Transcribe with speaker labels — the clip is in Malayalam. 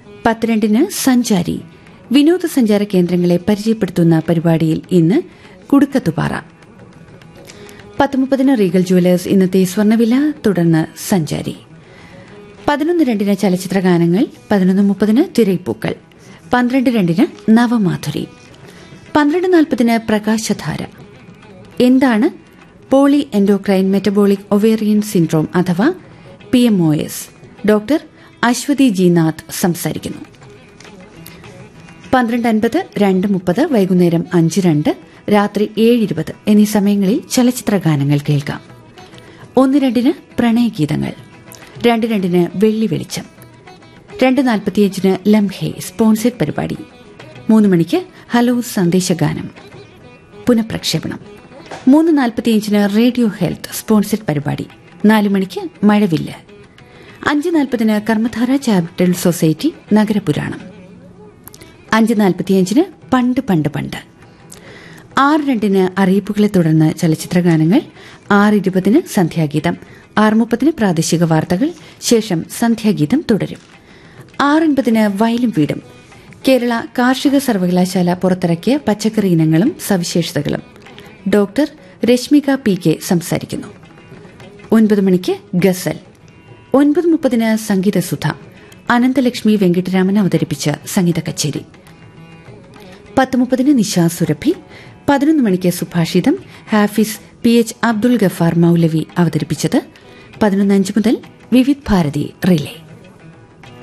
Speaker 1: പത്ത് രണ്ടിന് സഞ്ചാരി വിനോദസഞ്ചാര കേന്ദ്രങ്ങളെ പരിചയപ്പെടുത്തുന്ന പരിപാടിയിൽ ഇന്ന് കുടുക്കത്തുപാറ പത്ത് മുപ്പതിന് റീഗൽ ജുവലേഴ്സ് ഇന്നത്തെ സ്വർണ്ണവില തുടർന്ന് സഞ്ചാരി പതിനൊന്ന് രണ്ടിന് ചലച്ചിത്ര ഗാനങ്ങൾ പതിനൊന്ന് മുപ്പതിന് തിരയിപ്പൂക്കൾ പന്ത്രണ്ട് രണ്ടിന് നവമാധുരി പന്ത്രണ്ട് നാൽപ്പതിന് പ്രകാശധാര എന്താണ് poly endocrine metabolic ovarian syndrome അഥവാ P M O S doctor Aswathy G Nath സംസാരിക്കുന്നു പന്ത്രണ്ട് അൻപത് രണ്ട് മുപ്പത് വൈകുന്നേരം അഞ്ച് രണ്ട് രാത്രി ഏഴ് ഇരുപത് എന്നീ സമയങ്ങളിൽ ചലച്ചിത്ര ഗാനങ്ങൾ കേൾക്കാം ഒന്ന് രണ്ടിന് പ്രണയഗീതങ്ങൾ രണ്ട് രണ്ടിന് വെള്ളി വെളിച്ചം രണ്ട് നാൽപ്പത്തിയഞ്ചിന് ലംഹെ സ്പോൺസേഡ് പരിപാടി മൂന്ന് മണിക്ക് ഹലോ സന്ദേശഗാനം പുനഃപ്രക്ഷേപണം മൂന്ന് നാൽപ്പത്തിയഞ്ചിന് റേഡിയോ ഹെൽത്ത് സ്പോൺസേഡ് പരിപാടി നാല് മണിക്ക് മഴവില്ല് അഞ്ച് നാൽപ്പതിന് കർമ്മധാര ചാരിറ്റബിൾ സൊസൈറ്റി നഗരപുരാണം അഞ്ച് നാൽപ്പത്തിയഞ്ചിന് പണ്ട് പണ്ട് പണ്ട് ആറ് രണ്ടിന് അറിയിപ്പുകളെ തുടർന്ന് ചലച്ചിത്ര ഗാനങ്ങൾ ആറ് ഇരുപതിന് സന്ധ്യാഗീതം ആറ് മുപ്പതിന് പ്രാദേശിക വാർത്തകൾ ശേഷം സന്ധ്യാഗീതം തുടരും ആറൻപതിന് വയലും വീടും കേരള കാർഷിക സർവകലാശാല പുറത്തിറക്കിയ പച്ചക്കറി ഇനങ്ങളും സവിശേഷതകളും ഡോക്ടർ രശ്മിക പി കെ സംസാരിക്കുന്നു ഒൻപത് മണിക്ക് ഗസൽ ഒൻപത് മുപ്പതിന് സംഗീതസുധ അനന്തലക്ഷ്മി വെങ്കിട്ടരാമൻ അവതരിപ്പിച്ച സംഗീത കച്ചേരി പത്ത് മുപ്പതിന് നിശാ സുരഭി പതിനൊന്ന് മണിക്ക് സുഭാഷിതം ഹാഫിസ് പി എച്ച് അബ്ദുൾ ഗഫാർ മൌലവി അവതരിപ്പിച്ചത് പതിനൊന്ന് അഞ്ച് മുതൽ വിവിധ് ഭാരതി റിലേ